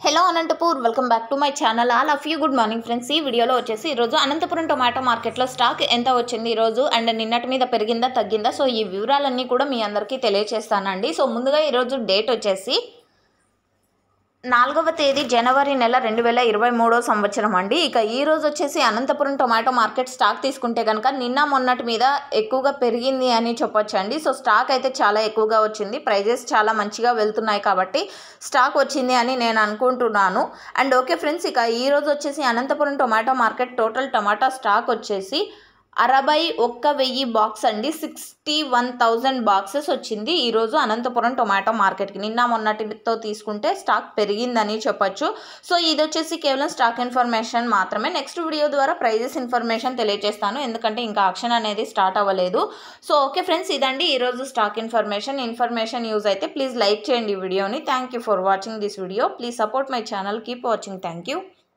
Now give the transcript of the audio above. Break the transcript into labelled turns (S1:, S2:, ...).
S1: hello Anantapur welcome back to my channel all of you good morning friends ఈ వీడియోలో వచ్చేసి ఈరోజు అనంతపురం టొమాటో మార్కెట్లో స్టాక్ ఎంత వచ్చింది ఈరోజు అండ్ నిన్నటి మీద పెరిగిందా తగ్గిందా సో ఈ వివరాలన్నీ కూడా మీ అందరికీ తెలియజేస్తానండి సో ముందుగా ఈరోజు డేట్ వచ్చేసి నాలుగవ తేదీ జనవరి నెల రెండు వేల ఇరవై మూడో సంవత్సరం అండి ఇక ఈ రోజు వచ్చేసి అనంతపురం టొమాటో మార్కెట్ స్టాక్ తీసుకుంటే కనుక నిన్న మొన్నటి మీద ఎక్కువగా పెరిగింది అని చెప్పొచ్చు అండి సో స్టాక్ అయితే చాలా ఎక్కువగా వచ్చింది ప్రైజెస్ చాలా మంచిగా వెళ్తున్నాయి కాబట్టి స్టాక్ వచ్చింది అని నేను అనుకుంటున్నాను అండ్ ఓకే ఫ్రెండ్స్ ఇక ఈ రోజు వచ్చేసి Anantapuram tomato market total tomato stock వచ్చేసి అరవై ఒక్క వెయ్యి బాక్స్ అండి సిక్స్టీ వన్ థౌజండ్ బాక్సెస్ వచ్చింది ఈరోజు అనంతపురం టొమాటో మార్కెట్కి నిన్న మొన్నటితో తీసుకుంటే స్టాక్ పెరిగిందని చెప్పొచ్చు సో ఇది వచ్చేసి కేవలం స్టాక్ ఇన్ఫర్మేషన్ మాత్రమే నెక్స్ట్ వీడియో ద్వారా ప్రైజెస్ ఇన్ఫర్మేషన్ తెలియజేస్తాను ఎందుకంటే ఇంకా ఆక్షన్ అనేది స్టార్ట్ అవ్వలేదు సో ఓకే ఫ్రెండ్స్ ఇదండి ఈరోజు స్టాక్ ఇన్ఫర్మేషన్ ఇన్ఫర్మేషన్ యూజ్ అయితే ప్లీజ్ లైక్ చేయండి ఈ వీడియోని thank you for watching this video please support my channel keep watching thank you